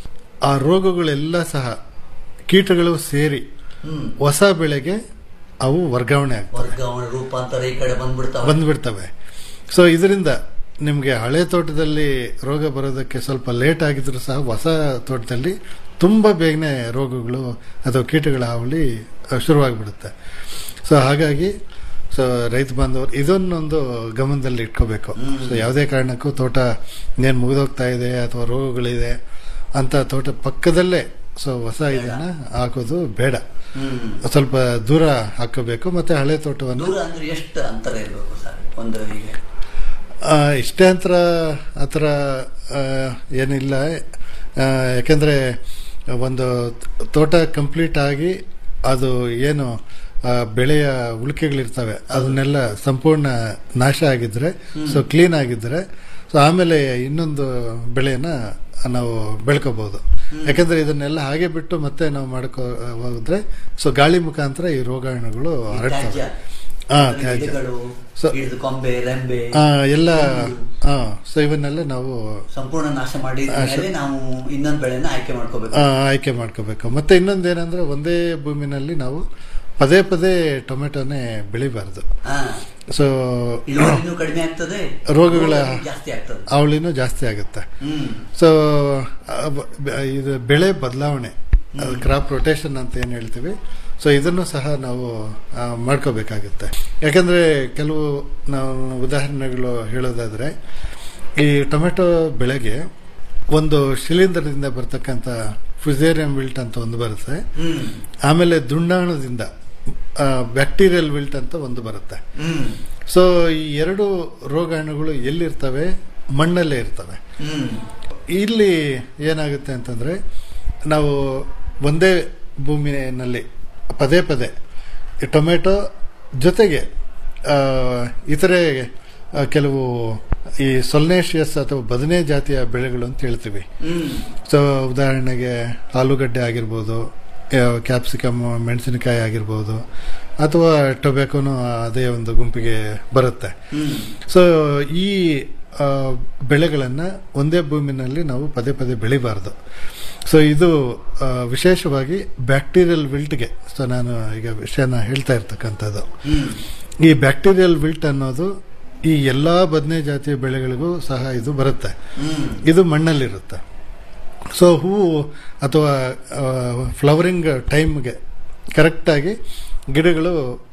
ಆ ರೋಗಗಳೆಲ್ಲ ಸಹ ಕೀಟಗಳು ಸೇರಿ ಹ್ಮ್ ಹೊಸ ಬೆಳೆಗೆ ಅವು ವರ್ಗಾವಣೆ ಆಗ್ತವೆ ವರ್ಗಾವಣೆ ರೂಪಾಂತರ ಈ ಕಡೆ ಬಂದ್ಬಿಡ್ತಾವ ಬಂದ್ಬಿಡ್ತವೆ ಸೊ ಇದರಿಂದ ನಿಮಗೆ ಹಳೆ ತೋಟದಲ್ಲಿ ರೋಗ ಬರೋದಕ್ಕೆ ಸ್ವಲ್ಪ ಲೇಟ್ ಆಗಿದ್ರು ಸಹ ಹೊಸ ತೋಟದಲ್ಲಿ ತುಂಬ ಬೇಗನೆ ರೋಗಗಳು ಅಥವಾ ಕೀಟಗಳ ಹಾವಳಿ ಅಹ್, ಶುರುವಾಗ್ಬಿಡುತ್ತೆ ಸೊ ಹಾಗಾಗಿ ಸೊ ರೈತ ಬಾಂಧವರು ಇದನ್ನೊಂದು ಗಮನದಲ್ಲಿ ಇಟ್ಕೋಬೇಕು ಸೊ ಯಾವುದೇ ಕಾರಣಕ್ಕೂ ತೋಟ ಏನು ಮುಗಿದೋಗ್ತಾ ಇದೆ ಅಥವಾ ರೋಗಗಳಿದೆ ಅಂತ ತೋಟ ಪಕ್ಕದಲ್ಲೇ ಸೊ ಹೊಸ ಇದನ್ನ ಹಾಕೋದು ಬೇಡ ಹ್ಮ್ ಸ್ವಲ್ಪ ದೂರ ಹಾಕೋಬೇಕು ಮತ್ತೆ ಹಳೆ ತೋಟವನ್ನು ದೂರ ಅಂದ್ರೆ ಎಷ್ಟು ಅಂತರ ಇರಬೇಕು ಸರ್ ಒಂದು ಈಗ ಆ, ಇಷ್ಟೇ ಅಂತರ ಆ ಥರ ಆ, ಏನಿಲ್ಲ ಆ, ಯಾಕೆಂದ್ರೆ ಒಂದು ತೋಟ ಕಂಪ್ಲೀಟ್ ಆಗಿ ಅದು ಏನು ಆ, ಬೆಳೆಯ ಉಳಿಕೆಗಳಿರ್ತವೆ ಅದನ್ನೆಲ್ಲ ಸಂಪೂರ್ಣ ನಾಶ ಆಗಿದ್ರೆ ಸೊ ಕ್ಲೀನ್ ಆಗಿದ್ರೆ ಸೊ ಆಮೇಲೆ ಇನ್ನೊಂದು ಬೆಳೆನ ನಾವು ಬೆಳ್ಕೋಬಹುದು ಯಾಕಂದ್ರೆ ಇದನ್ನೆಲ್ಲ ಹಾಗೆ ಬಿಟ್ಟು ಮತ್ತೆ ನಾವು ಮಾಡ್ಕೋ ಹೋದ್ರೆ ಸೊ ಗಾಳಿ ಮುಖಾಂತರ ಈ ರೋಗಾಣುಗಳು ಹರಡ್ತವೆ ತ್ಯಾಜ್ಯ ಹಾ ಅಂದ್ರೆ ತ್ಯಾಜ್ಯ ಗಿಡಗಳು ಸೊ- ಗಿಡದ ಕೊಂಬೆ ರೆಂಬೆ ಆ, ಎಲ್ಲ ಹಾ ಸೊ ಇವನ್ನೆಲ್ಲ ನಾವು ಸಂಪೂರ್ಣ ನಾಶ ಮಾಡಿದ ಮೇಲೆ ನಾವು ಇನ್ನೊಂದು ಬೆಳೆನ ಆಯ್ಕೆ ಮಾಡ್ಕೋಬೇಕು ಆ, ಆಯ್ಕೆ ಮಾಡ್ಕೋಬೇಕು ಮತ್ತೆ ಇನ್ನೊಂದೇನಂದ್ರೆ ಒಂದೇ ಭೂಮಿನಲ್ಲಿ ನಾವು ಪದೇ ಪದೇ ಟೊಮೆಟೊನೇ ಬೆಳಿಬಾರ್ದು ಹಾ ಸೊ ಇಳುವರಿನೂ ಕಡಿಮೆ ಆಗ್ತದೆ ರೋಗಗಳ ರೋಗ ಜಾಸ್ತಿ ಆಗ್ತದೆ ಅವಳಿನೂ ಜಾಸ್ತಿ ಆಗುತ್ತೆ ಹ್ಮ್ ಸೊ ಇದು ಬೆಳೆ ಬದಲಾವಣೆ ಕ್ರಾಪ್ ರೊಟೇಷನ್ ಅಂತ ಏನು ಹೇಳ್ತೀವಿ ಸೊ ಇದನ್ನು ಸಹ ನಾವು ಆ, ಮಾಡ್ಕೋಬೇಕಾಗುತ್ತೆ ಯಾಕಂದ್ರೆ ಕೆಲವು ನಾವು ಉದಾಹರಣೆಗಳು ಹೇಳೋದಾದ್ರೆ ಈ ಟೊಮೆಟೊ ಬೆಳೆಗೆ ಒಂದು ಶಿಲೀಂಧ್ರದಿಂದ ಬರ್ತಕ್ಕಂಥ ಫುಸೇರಿಯಂ ವಿಲ್ಟ್ ಅಂತ ಒಂದು ಬರುತ್ತೆ ಹ್ಮ್ ಆಮೇಲೆ ದುಂಡಾಣದಿಂದ ಬ್ಯಾಕ್ಟೀರಿಯಲ್ ವಿಲ್ಟ್ ಅಂತ ಒಂದು ಬರುತ್ತೆ ಹ್ಮ್ ಸೊ ಈ ಎರಡು ರೋಗಾಣುಗಳು ಎಲ್ಲಿರ್ತವೆ ಮಣ್ಣಲ್ಲೇ ಇರ್ತವೆ ಇಲ್ಲಿ ಏನಾಗುತ್ತೆ ಅಂತಂದ್ರೆ ನಾವು ಒಂದೇ ಭೂಮಿನಲ್ಲಿ ಪದೇ ಪದೇ ಈ ಟೊಮೆಟೊ ಜೊತೆಗೆ ಆ, ಇತರೆ ಆ, ಕೆಲವು ಈ ಸೊಲ್ನೇಷಿಯಸ್ ಅಥವಾ ಬದನೆ ಜಾತಿಯ ಬೆಳೆಗಳು ಅಂತ ಹೇಳ್ತೀವಿ ಸೊ ಉದಾಹರಣೆಗೆ ಆಲೂಗಡ್ಡೆ ಆಗಿರ್ಬೋದು ಕ್ಯಾಪ್ಸಿಕಮ್ ಮೆಣಸಿನಕಾಯಿ ಆಗಿರ್ಬೋದು ಅಥವಾ ಟೊಬ್ಯಾಕೋನು ಅದೇ ಒಂದು ಗುಂಪಿಗೆ ಬರುತ್ತೆ ಸೊ ಈ ಆ, ಬೆಳೆಗಳನ್ನು ಒಂದೇ ಭೂಮಿನಲ್ಲಿ ನಾವು ಪದೇ ಪದೇ ಬೆಳಿಬಾರ್ದು ಸೊ ಇದು ಆ, ವಿಶೇಷವಾಗಿ ಬ್ಯಾಕ್ಟೀರಿಯಲ್ ವಿಲ್ಟ್ಗೆ ಸೊ ನಾನು ಈಗ ವಿಷಯನ ಹೇಳ್ತಾ ಇರ್ತಕ್ಕಂಥದ್ದು ಈ ಬ್ಯಾಕ್ಟೀರಿಯಲ್ ವಿಲ್ಟ್ ಅನ್ನೋದು ಈ ಎಲ್ಲಾ ಬದನೆ ಜಾತಿಯ ಬೆಳೆಗಳಿಗೂ ಸಹ ಇದು ಬರುತ್ತೆ ಇದು ಮಣ್ಣಲ್ಲಿರುತ್ತೆ ಸೊ ಹೂವು ಅಥವಾ ಫ್ಲವರಿಂಗ್ ಟೈಮ್ಗೆ ಕರೆಕ್ಟಾಗಿ ಗಿಡಗಳು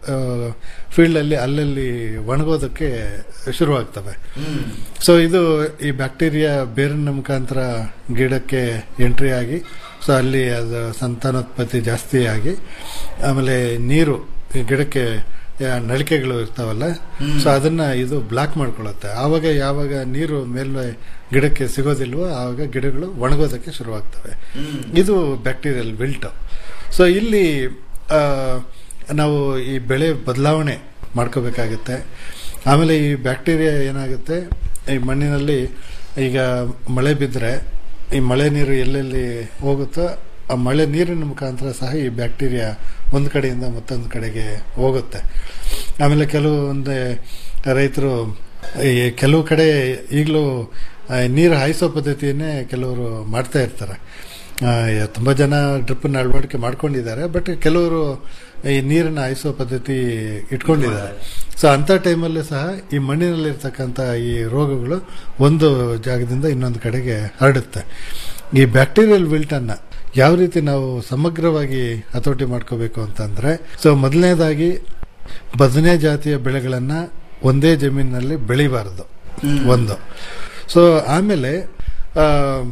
ಫೀಲ್ಡಲ್ಲಿ ಅಲ್ಲಲ್ಲಿ ಒಣಗೋದಕ್ಕೆ ಶುರುವಾಗ್ತವೆ ಸೊ ಇದು ಈ ಬ್ಯಾಕ್ಟೀರಿಯಾ ಬೇರಿನ ಮುಖಾಂತರ ಗಿಡಕ್ಕೆ ಎಂಟ್ರಿ ಆಗಿ ಸೊ ಅಲ್ಲಿ ಅದು ಸಂತಾನೋತ್ಪತ್ತಿ ಜಾಸ್ತಿ ಆಗಿ ಆಮೇಲೆ ನೀರು ಈ ಗಿಡಕ್ಕೆ ಆ, ನಳಿಕೆಗಳು ಇರ್ತಾವಲ್ಲ ಸೊ ಅದನ್ನ ಇದು ಬ್ಲಾಕ್ ಮಾಡ್ಕೊಳ್ಳುತ್ತೆ ಆವಾಗ ಯಾವಾಗ ನೀರು ಮೇಲ್ಮೈ ಗಿಡಕ್ಕೆ ಸಿಗೋದಿಲ್ವೋ ಆವಾಗ ಗಿಡಗಳು ಒಣಗೋದಕ್ಕೆ ಶುರುವಾಗ್ತವೆ ಇದು ಬ್ಯಾಕ್ಟೀರಿಯಲ್ ವಿಲ್ಟ್ ಸೊ ಇಲ್ಲಿ ಆ, ನಾವು ಈ ಬೆಳೆ ಬದಲಾವಣೆ ಮಾಡ್ಕೋಬೇಕಾಗುತ್ತೆ ಆಮೇಲೆ ಈ ಬ್ಯಾಕ್ಟೀರಿಯಾ ಏನಾಗುತ್ತೆ ಈ ಮಣ್ಣಿನಲ್ಲಿ ಈಗ ಮಳೆ ಬಿದ್ದರೆ ಈ ಮಳೆ ನೀರು ಎಲ್ಲೆಲ್ಲಿ ಹೋಗುತ್ತೋ ಆ ಮಳೆ ನೀರಿನ ಮುಖಾಂತರ ಸಹ ಈ ಬ್ಯಾಕ್ಟೀರಿಯಾ ಒಂದು ಕಡೆಯಿಂದ ಮತ್ತೊಂದು ಕಡೆಗೆ ಹೋಗುತ್ತೆ ಆಮೇಲೆ ಕೆಲವೊಂದು ರೈತರು ಈ ಕೆಲವು ಕಡೆ ಈಗಲೂ ನೀರು ಹಾಯಿಸೋ ಪದ್ಧತಿಯನ್ನೇ ಕೆಲವರು ಮಾಡ್ತಾ ಇರ್ತಾರೆ ಆ, ಯ- ತುಂಬಾ ಜನ ಡ್ರಿಪ್ಪನ್ನ ಅಳವಡಿಕೆ ಮಾಡ್ಕೊಂಡಿದ್ದಾರೆ ಬಟ್ ಕೆಲವರು ಈ ನೀರನ್ನ ಹಾಯಿಸೋ ಪದ್ಧತಿ ಇಟ್ಕೊಂಡಿದ್ದಾರೆ ಸೊ ಅಂತ ಟೈಮಲ್ಲೂ ಸಹ ಈ ಮಣ್ಣಿನಲ್ಲಿರ್ತಕ್ಕಂಥ ಈ ರೋಗಗಳು ಒಂದು ಜಾಗದಿಂದ ಇನ್ನೊಂದು ಕಡೆಗೆ ಹರಡುತ್ತೆ ಈ ಬ್ಯಾಕ್ಟೀರಿಯಲ್ ವಿಲ್ಟನ್ನ ಯಾವ ರೀತಿ ನಾವು ಸಮಗ್ರವಾಗಿ ಹತೋಟಿ ಮಾಡ್ಕೋಬೇಕು ಅಂತಂದ್ರೆ ಸೊ ಮೊದಲನೇದಾಗಿ ಬದನೆ ಜಾತಿಯ ಬೆಳೆಗಳನ್ನ ಒಂದೇ ಜಮೀನಿನಲ್ಲಿ ಬೆಳಿಬಾರದು ಒಂದು ಸೊ ಆಮೇಲೆ ಆ,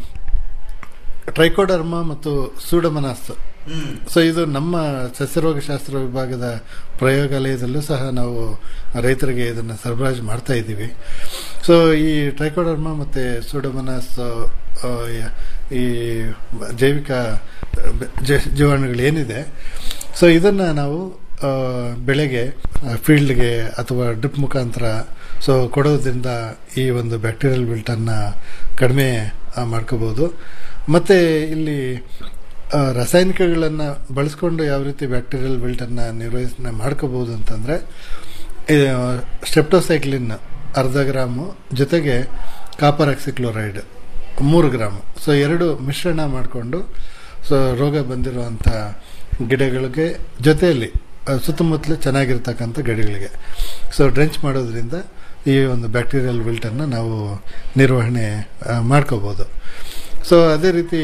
ಟ್ರೈಕೋಡರ್ಮ ಮತ್ತು ಸೂಡಮನಾಸ್ ಸೊ ಇದು ನಮ್ಮ ಸಸ್ಯರೋಗಶಾಸ್ತ್ರ ವಿಭಾಗದ ಪ್ರಯೋಗಾಲಯದಲ್ಲೂ ಸಹ ನಾವು ರೈತರಿಗೆ ಇದನ್ನು ಸರಬರಾಜು ಮಾಡ್ತಾ ಇದ್ದೀವಿ ಸೊ ಈ ಟ್ರೈಕೋಡರ್ಮ ಮತ್ತು ಸೂಡಮನಾಸ್ ಆ, ಈ ಜೈವಿಕ ಜ- ಜೀವಾಣುಗಳು ಏನಿದೆ ಸೊ ಇದನ್ನು ನಾವು ಆ, ಬೆಳೆಗೆ ಫೀಲ್ಡ್ಗೆ ಅಥವಾ ಡ್ರಿಪ್ ಮುಖಾಂತರ ಸೊ ಕೊಡೋದ್ರಿಂದ ಈ ಒಂದು ಬ್ಯಾಕ್ಟೀರಿಯಲ್ ವಿಲ್ಟನ್ನು ಕಡಿಮೆ ಆ, ಮಾಡ್ಕೋಬಹುದು ಮತ್ತು ಇಲ್ಲಿ ಆ, ರಾಸಾಯನಿಕಗಳನ್ನು ಬಳಸ್ಕೊಂಡು ಯಾವ ರೀತಿ ಬ್ಯಾಕ್ಟೀರಿಯಲ್ ವಿಲ್ಟನ್ನು ನಿರ್ವಹಣೆ ಮಾಡ್ಕೋಬಹುದು ಅಂತಂದರೆ ಸ್ಟೆಪ್ಟೋಸೈಕ್ಲಿನ್ ಅರ್ಧ ಗ್ರಾಮು ಜೊತೆಗೆ ಕಾಪರ್ ಆಕ್ಸಿಕ್ಲೋರೈಡ್ ಮೂರು ಗ್ರಾಮು ಸೊ ಎರಡು ಮಿಶ್ರಣ ಮಾಡಿಕೊಂಡು ಸೊ ರೋಗ ಬಂದಿರುವಂಥ ಗಿಡಗಳಿಗೆ ಜೊತೆಯಲ್ಲಿ ಆ, ಸುತ್ತಮುತ್ತಲು ಚೆನ್ನಾಗಿರ್ತಕ್ಕಂಥ ಗಿಡಗಳಿಗೆ ಸೊ ಡ್ರೆಂಚ್ ಮಾಡೋದ್ರಿಂದ ಈ ಒಂದು ಬ್ಯಾಕ್ಟೀರಿಯಲ್ ವಿಲ್ಟನ್ನು ನಾವು ನಿರ್ವಹಣೆ ಆ, ಮಾಡ್ಕೋಬೋದು ಸೊ ಅದೇ ರೀತಿ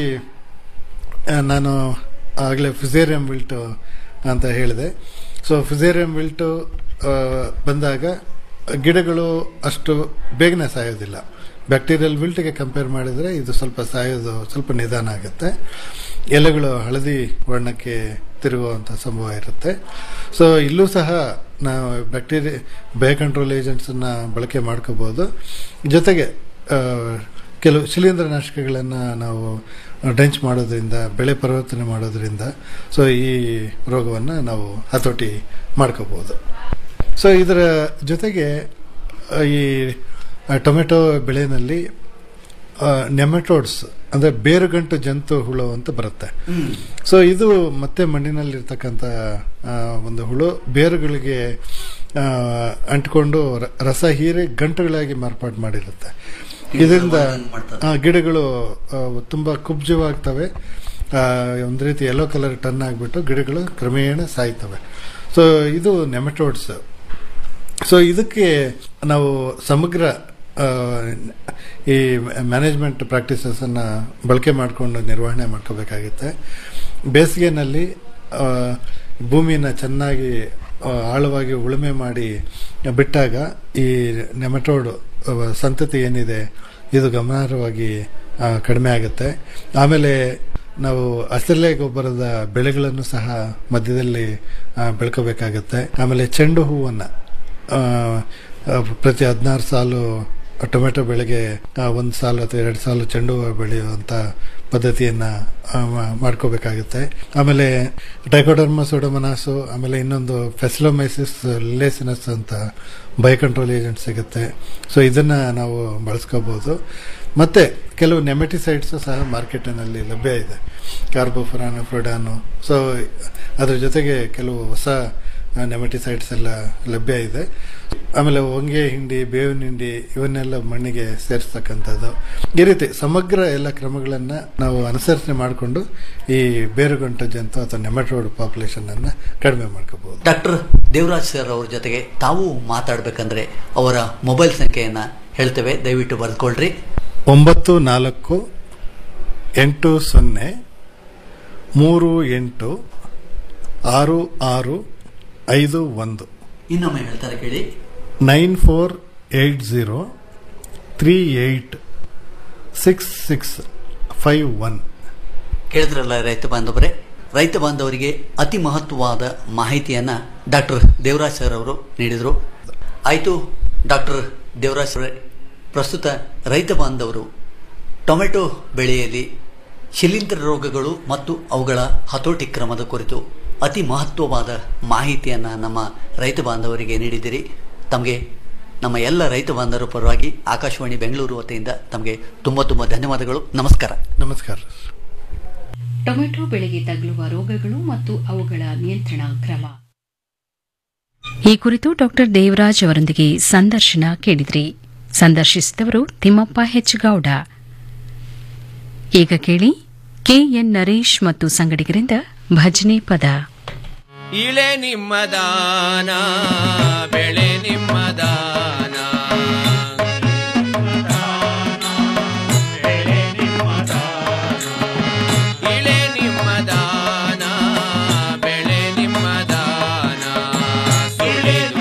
ಆ, ನಾನು ಆಗಲೇ ಫಿಸೇರಿಯಂ ವಿಲ್ಟು ಅಂತ ಹೇಳಿದೆ ಸೊ ಫಿಸೇರಿಯಂ ವಿಲ್ಟು ಆ, ಬಂದಾಗ ಗಿಡಗಳು ಅಷ್ಟು ಬೇಗನೆ ಸಾಯೋದಿಲ್ಲ ಬ್ಯಾಕ್ಟೀರಿಯಲ್ ವಿಲ್ಟ್ಗೆ ಕಂಪೇರ್ ಮಾಡಿದರೆ ಇದು ಸ್ವಲ್ಪ ಸಾಯೋದು ಸ್ವಲ್ಪ ನಿಧಾನ ಆಗುತ್ತೆ ಎಲೆಗಳು ಹಳದಿ ವರ್ಣಕ್ಕೆ ತಿರುಗುವಂಥ ಸಂಭವ ಇರುತ್ತೆ ಸೊ ಇಲ್ಲೂ ಸಹ ನಾವು ಬ್ಯಾಕ್ಟೀರಿಯಾ ಬಯ ಕಂಟ್ರೋಲ್ ಏಜೆಂಟ್ಸನ್ನು ಬಳಕೆ ಮಾಡ್ಕೋಬೋದು ಜೊತೆಗೆ ಆ, ಕೆಲವು ಶಿಲೀಂಧ್ರನಾಶಕಗಳನ್ನು ನಾವು ಡ್ರೆಂಚ್ ಮಾಡೋದ್ರಿಂದ ಬೆಳೆ ಪರಿವರ್ತನೆ ಮಾಡೋದ್ರಿಂದ ಸೊ ಈ ರೋಗವನ್ನು ನಾವು ಹತೋಟಿ ಮಾಡ್ಕೋಬೋದು ಸೊ ಇದರ ಜೊತೆಗೆ ಆ, ಈ ಆ, ಟೊಮೆಟೊ ಬೆಳೆಯಲ್ಲಿ ನೆಮೆಟೋಡ್ಸ್ ಅಂದರೆ ಬೇರುಗಂಟು ಜಂತು ಹುಳು ಅಂತ ಬರುತ್ತೆ ಸೊ ಇದು ಮತ್ತೆ ಮಣ್ಣಿನಲ್ಲಿರ್ತಕ್ಕಂಥ ಆ, ಒಂದು ಹುಳು ಬೇರುಗಳಿಗೆ ಆ, ಅಂಟ್ಕೊಂಡು ರ- ರಸ ಹೀರಿ ಗಂಟುಗಳಾಗಿ ಮಾರ್ಪಾಡು ಮಾಡಿರುತ್ತೆ ಇದರಿಂದ ಆ, ಗಿಡಗಳು ಆ, ತುಂಬಾ ಕುಬ್ಜವಾಗ್ತವೆ ಆ, ಒಂದು ರೀತಿ ಯೆಲ್ಲೋ ಕಲರ್ ಟರ್ನ್ ಆಗಿಬಿಟ್ಟು ಗಿಡಗಳು ಕ್ರಮೇಣ ಸಾಯ್ತವೆ ಸೊ ಇದು ನೆಮೆಟೋಡ್ಸ್ ಸೊ ಇದಕ್ಕೆ ನಾವು ಸಮಗ್ರ ಆ, ಈ ಮ್ಯಾನೇಜ್ಮೆಂಟ್ ಪ್ರಾಕ್ಟೀಸಸನ್ನು ಬಳಕೆ ಮಾಡಿಕೊಂಡು ನಿರ್ವಹಣೆ ಮಾಡ್ಕೋಬೇಕಾಗುತ್ತೆ ಬೇಸಿಗೆನಲ್ಲಿ ಆ, ಭೂಮಿನ ಚೆನ್ನಾಗಿ ಆ, ಆಳವಾಗಿ ಉಳುಮೆ ಮಾಡಿ ಬಿಟ್ಟಾಗ ಈ ನೆಮಟೋಡ್ ಆ, ಸಂತತಿ ಏನಿದೆ ಇದು ಗಮನಾರ್ಹವಾಗಿ ಆ, ಕಡಿಮೆ ಆಗುತ್ತೆ ಆಮೇಲೆ ನಾವು ಹಸಿರಲೆ ಗೊಬ್ಬರದ ಬೆಳೆಗಳನ್ನು ಸಹ ಮಧ್ಯದಲ್ಲಿ ಆ, ಬೆಳ್ಕೋಬೇಕಾಗತ್ತೆ ಆಮೇಲೆ ಚೆಂಡು ಹೂವನ್ನು ಆ, ಆ, ಪ್ರತಿ ಹದಿನಾರು ಸಾಲು ಟೊಮೆಟೊ ಬೆಳೆಗೆ ಒಂದು ಸಾಲು ಅಥವಾ ಎರಡು ಸಾಲು ಚೆಂಡು ಹೂವು ಬೆಳೆಯುವಂಥ ಪದ್ಧತಿಯನ್ನು ಮಾಡ್ಕೋಬೇಕಾಗುತ್ತೆ ಆಮೇಲೆ ಟೈಕೋಡರ್ಮ ಸೋಡೋಮನಾಸು ಆಮೇಲೆ ಇನ್ನೊಂದು ಫೆಸ್ಲೋಮೈಸಿಸ್ ಲೇಸಿನಸ್ ಅಂತ ಬಯೋಕಂಟ್ರೋಲ್ ಏಜೆಂಟ್ ಸಿಗುತ್ತೆ ಸೊ ಇದನ್ನು ನಾವು ಬಳಸ್ಕೋಬೋದು ಮತ್ತು ಕೆಲವು ನೆಮೆಟಿಸೈಡ್ಸು ಸಹ ಮಾರ್ಕೆಟಿನಲ್ಲಿ ಲಭ್ಯ ಇದೆ ಕಾರ್ಬೋಫುರಾನು ಫ್ರೊಡಾನು ಸೊ ಅದ್ರ ಜೊತೆಗೆ ಕೆಲವು ಹೊಸ ನೆಮೆಟಿಸೈಡ್ಸ್ ಎಲ್ಲ ಲಭ್ಯ ಇದೆ ಆಮೇಲೆ ಹೊಂಗೆ ಹಿಂಡಿ ಬೇವಿನ ಹಿಂಡಿ ಇವನ್ನೆಲ್ಲ ಮಣ್ಣಿಗೆ ಸೇರಿಸ್ತಕ್ಕಂಥದ್ದು ಈ ರೀತಿ ಸಮಗ್ರ ಎಲ್ಲ ಕ್ರಮಗಳನ್ನು ನಾವು ಅನುಸರಣೆ ಮಾಡಿಕೊಂಡು ಈ ಬೇರುಗಂಟು ಜಂತು ಅಥವಾ ನೆಮೆಟೋಡ್ ಪಾಪ್ಯುಲೇಷನ್ ಅನ್ನು ಕಡಿಮೆ ಮಾಡ್ಕೋಬಹುದು ಡಾಕ್ಟರ್ ದೇವರಾಜ್ ಸರ್ ಅವ್ರ ಜೊತೆಗೆ ತಾವು ಮಾತಾಡಬೇಕಂದ್ರೆ ಅವರ ಮೊಬೈಲ್ ಸಂಖ್ಯೆಯನ್ನು ಹೇಳ್ತೇವೆ ದಯವಿಟ್ಟು ಬರೆದುಕೊಳ್ರಿ ಒಂಬತ್ತು ನಾಲ್ಕು ಎಂಟು ಸೊನ್ನೆ ಮೂರು ಎಂಟು ಆರು ಆರು ಐದು ಒಂದು ಇನ್ನೊಮ್ಮೆ ಹೇಳ್ತಾರೆ ಕೇಳಿ nine four eight zero three eight six six five one ಕೇಳಿದ್ರಲ್ಲ ರೈತ ಬಾಂಧವರೇ ರೈತ ಬಾಂಧವರಿಗೆ ಅತಿ ಮಹತ್ವವಾದ ಮಾಹಿತಿಯನ್ನ ಡಾಕ್ಟರ್ ದೇವರಾಜ್ ಸರ್ ಅವರು ನೀಡಿದರು ಆಯಿತು ಡಾಕ್ಟರ್ ದೇವರಾಜ್ ಅವರೇ ಪ್ರಸ್ತುತ ರೈತ ಬಾಂಧವರು ಟೊಮೆಟೊ ಬೆಳೆಯಲ್ಲಿ ಶಿಲೀಂಧ್ರ ರೋಗಗಳು ಮತ್ತು ಅವುಗಳ ಹತೋಟಿ ಕ್ರಮದ ಕುರಿತು ಅತಿ ಮಹತ್ವವಾದ ಮಾಹಿತಿಯನ್ನು ನಮ್ಮ ರೈತ ಬಾಂಧವರಿಗೆ ನೀಡಿದಿರಿ ತಮಗೆ ನಮ್ಮ ಎಲ್ಲ ರೈತ ಬಾಂಧವರ ಪರವಾಗಿ ಆಕಾಶವಾಣಿ ಬೆಂಗಳೂರು ವತಿಯಿಂದ ತಮಗೆ ತುಂಬ ತುಂಬ ಧನ್ಯವಾದಗಳು ನಮಸ್ಕಾರ ನಮಸ್ಕಾರ ಟೊಮೆಟೊ ಬೆಳೆಗೆ ತಗುಲುವ ರೋಗಗಳು ಮತ್ತು ಅವುಗಳ ನಿಯಂತ್ರಣ ಕ್ರಮ ಈ ಕುರಿತು ಡಾಕ್ಟರ್ ದೇವರಾಜ್ ಅವರೊಂದಿಗೆ ಸಂದರ್ಶನ ಕೇಳಿದ್ರಿ ಸಂದರ್ಶಿಸಿದವರು ತಿಮ್ಮಪ್ಪ ಹೆಚ್ಗೌಡ ಈಗ ಕೇಳಿ ಕೆಎನ್ ನರೇಶ್ ಮತ್ತು ಸಂಗಡಿಗರಿಂದ ಭಜನೆ ಪದ ಇಳೆ ನಿಮ್ಮ ದಾನ ಬೆಳೆ ನಿಮ್ಮ ದಾನ ಇಳೆ ನಿಮ್ಮ ದಾನ ಬೆಳೆ ನಿಮ್ಮ ದಾನ ಸುಳಿದು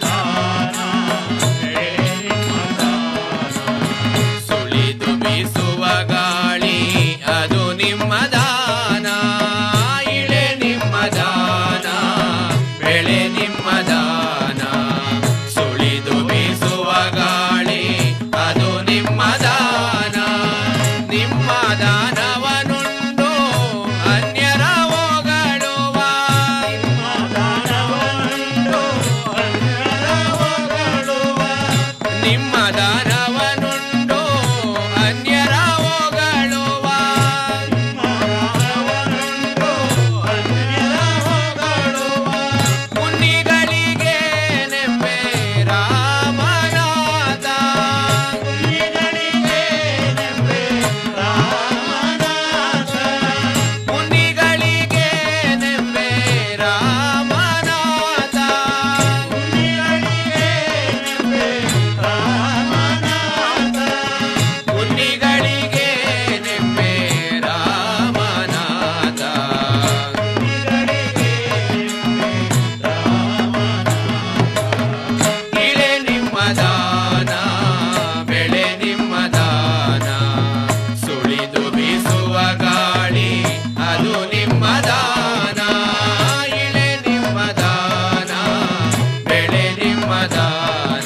ಸುಳಿದು ಬೀಸುವ ಗಾಳಿ ಅದು ನಿಮ್ಮ ದಾನ ಇಳೆ ನಿಮ್ಮ ದಾನ ಬೆಳೆ ನಿಮ್ಮ ದಾನ ಸುಳಿದು ಬೀಸುವ ಗಾಳಿ ಅದು ನಿಮ್ಮ ದಾನ ನಿಮ್ಮ ದಾನವನುಂಡು ಅನ್ಯರ ಹೋಗಳುವ ನಿಮ್ಮ ದಾನವನುಂಡು ಅನ್ಯರ ಹೋಗಳುವ ಮುನಿಗಳಿಗೆ ನೆಮ್ಮೆ ರಾಮನಾಥ ಮುನಿಗಳಿಗೆ ನೆಮ್ಮೆ ರಾಮನಾಥ ಮುನಿಗಳಿಗೆ ನೆಮ್ಮೆ ರಾಮನಾಥ ಇಳೆ ನಿಮ್ಮ ದಾನ ಬೆಳೆ ನಿಮ್ಮ ದಾನ ಸುಳಿದು ಬೀಸುವ ಗಾಳಿ ಅದು ನಿಮ್ಮ ದಾನ ಇಳೆ ನಿಮ್ಮ ದಾನ ಬೆಳೆ ನಿಮ್ಮ ದಾನ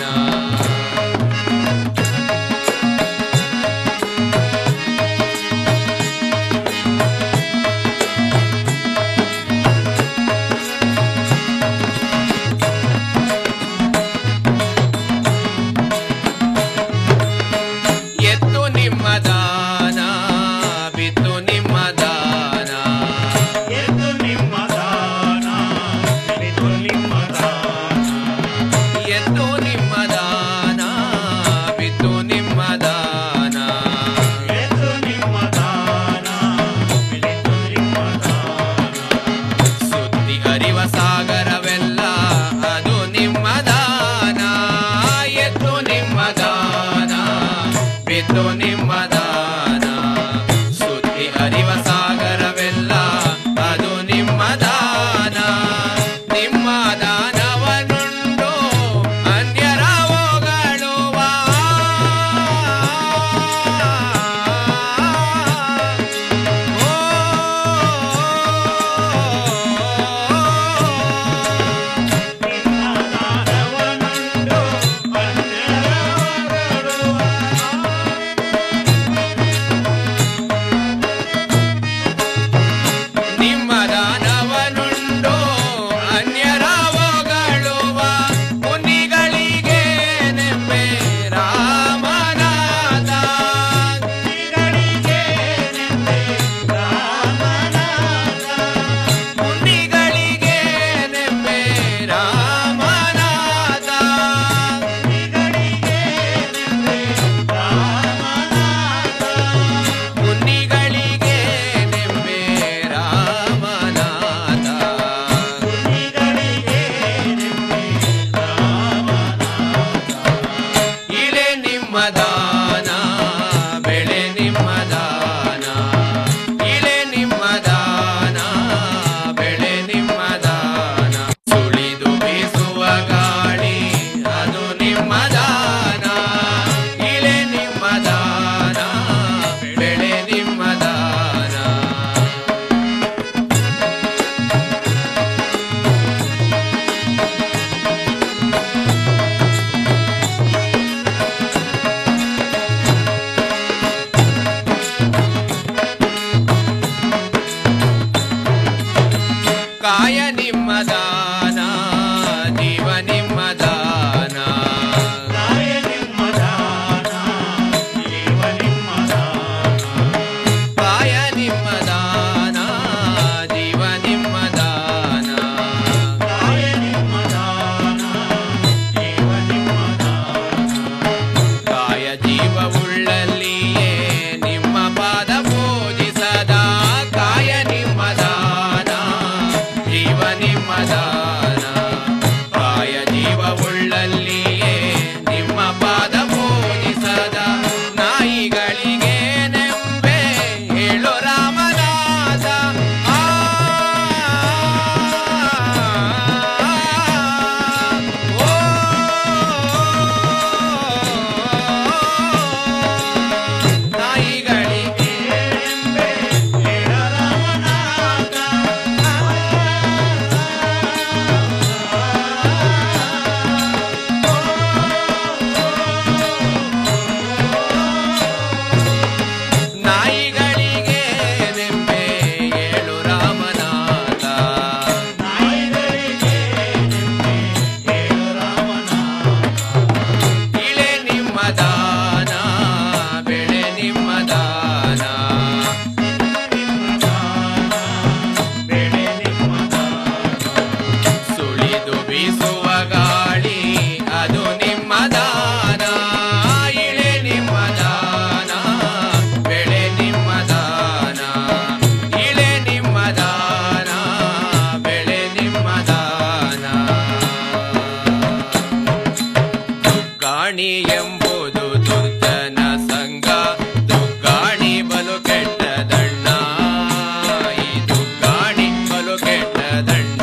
ಎತ್ತು ನಿಮ್ಮ ದಾನ ಬಿತ್ತು ನಿಮ್ಮ ದಾನ ಎತ್ತು ನಿಮ್ಮ ದಾನ ಬಿತ್ತು ನಿಮ್ಮ ದಾನ ಎತ್ತು ನಿಮ್ಮ ದಾನ ಬಿತ್ತು ನಿಮ್ಮ ದಾನ ಎತ್ತು ನಿಮ್ಮ ದಾನ ಬಿತ್ತು ನಿಮ್ಮ ದಾನ ಸುದ್ದಿ ಅರಿವ ಸಾಗರವೆಲ್ಲ ಅದು ನಿಮ್ಮ ದಾನ ಎತ್ತು ನಿಮ್ಮ ದಾನ ಬಿತ್ತು ನಿಮ್ಮ ದಾನ ಸುದ್ದಿ ಅರಿವ ಸಾಗರವೆಲ್ಲ ಅದು ನಿಮ್ಮ ದಾನ ನಿಮ್ಮ ದಾನವನುಂಡು ಅನ್ಯರ ಹೋಗಳುವ ಓ ನಿಮ್ಮದಾನ ಬೆಳೆ ನಿಮ್ಮದಾನ ಇಳೆ ನಿಮ್ಮದಾನ ಬೆಳೆ ನಿಮ್ಮದಾನ ಸುಳಿದು ಬೀಸುವ ಗಾಳಿ ಅದು ನಿಮ್ಮದಾನ ಇಳೆ ನಿಮ್ಮದಾನ ಬೆಳೆ ನಿಮ್ಮದಾನ ಕಾಯ ನಿಮ್ಮದಾನ ಜೀವ ನಿಮ್ಮದಾನ ಕಾಯ ನಿಮ್ಮದಾನ ಜೀವ ನಿಮ್ಮದಾನ ಕಾಯ ನಿಮ್ಮದಾನ ಜೀವ ನಿಮ್ಮದಾನ ಕಾಯ ನಿಮ್ಮದಾನ ಜೀವ ನಿಮ್ಮದಾನ ಕಾಯ ಜೀವವುಳ್ಳಲ್ಲಿಯೇ ನಿಮ್ಮ ಪಾದ ಪೂಜಿಸದ ಕಾಯ ನಿಮ್ಮದಾನ ಜೀವ ನಿಮ್ಮದಾನ ಕಾಯ ಜೀವವುಳ್ಳಲ್ಲಿಯೇ ನಿಮ್ಮ ಪಾದ ಪೂಜಿಸದ ನಾಯಿಗಳಿಗೆ ನೆಂಬೆ ಹೇಳು ರಾಮನಾಥ ಆ ನಾಯಿಗಳಿಗೆ ನೆಂಬೆ ಹೇಳು ರಾಮನಾಥ ನಾಯಿಗಳಿಗೆ ನೆಂಬೆ ಏಳು ರಾಮನಾಥ ನಾಯಿಗಳಿಗೆ ನೆಂಬೆ ಏಳು ರಾಮನಾಥ ಇಳೆ ನಿಮ್ಮದಾನ ಬೆಳೆ ನಿಮ್ಮದಾನ ಬೆಳೆ ನಿಮ್ಮದಾನ ಸುಳಿದು ಬೀಸುವ ಗಾಳಿ ಅದು ನಿಮ್ಮದಾನ ಇಳೆ ನಿಮ್ಮದಾನ ಬೆಳೆ ನಿಮ್ಮದಾನ ಇಳೆ ನಿಮ್ಮದಾನ ಬೆಳೆ ನಿಮ್ಮದಾನ ದುಗ್ಗಾಣಿ ಎಂಬುದು ದುರ್ಜನ ಸಂಘ ದುಗ್ಗಾಣಿ ಬಲು ಕೆಟ್ಟದಣ್ಣ ಈ ದುಗ್ಗಾಣಿ ಬಲು ಕೆಟ್ಟದಣ್ಣ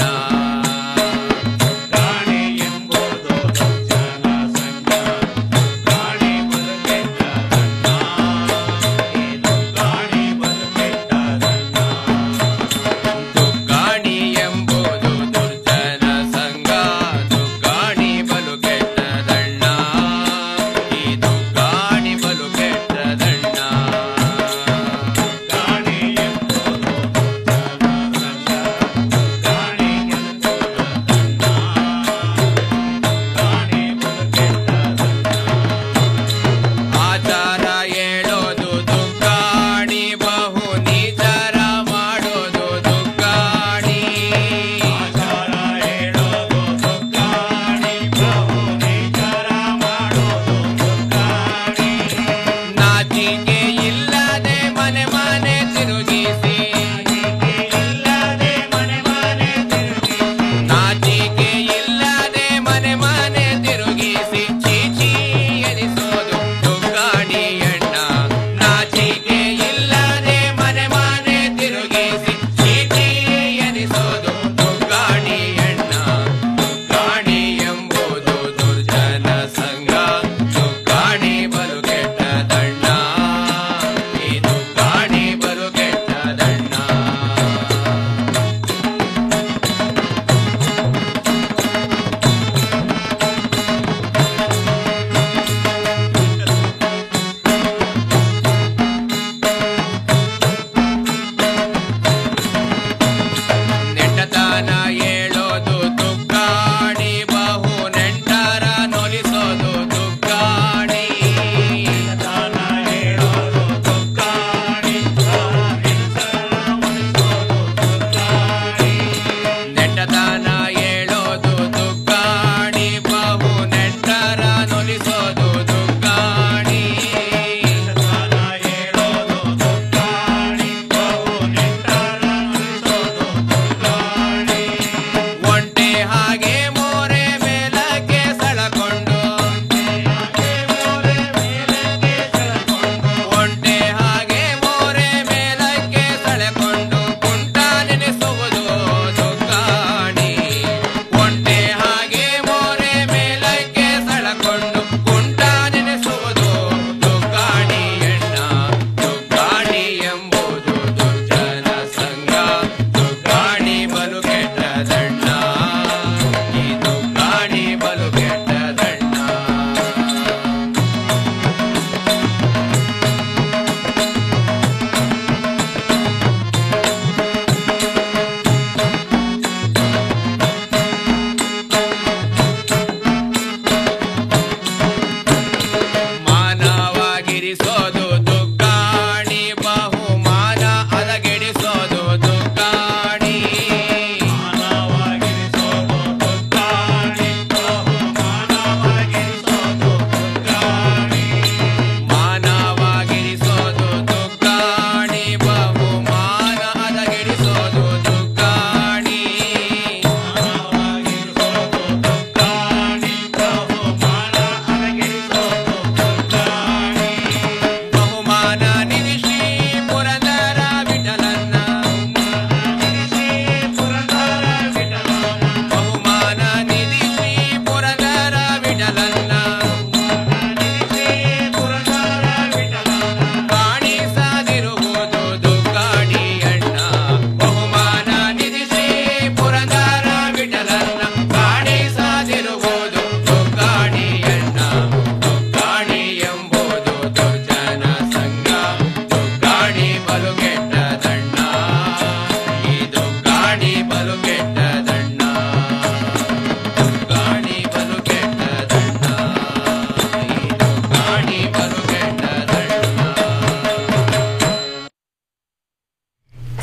ಗಾಣಿ ಎಂಬುದು ದುರ್ಜನ ಸಂಘ ದುಗ್ಗಾಣಿ ಬಲು ಕೆಟ್ಟದಣ್ಣ ಈ ದುಗ್ಗಾಣಿ ಬಲು ಕೆಟ್ಟದಣ್ಣ ದುಗ್ಗಾಣಿ ಎಂಬುದು ದುರ್ಜನ ಸಂಘ ದುಗ್ಗಾಣಿ ಬಲು ಕೆಟ್ಟದಣ್ಣ ಈ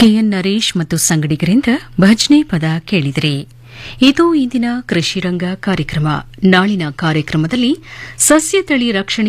ಕೆಎನ್ ನರೇಶ್ ಮತ್ತು ಸಂಗಡಿಗರಿಂದ ಭಜನೆ ಪದ ಕೇಳಿದಿರಿ ಇದು ಇಂದಿನ ಕೃಷಿ ರಂಗ ಕಾರ್ಯಕ್ರಮ ನಾಳಿನ ಕಾರ್ಯಕ್ರಮದಲ್ಲಿ ಸಸ್ಯ ತಳಿ ರಕ್ಷಣೆ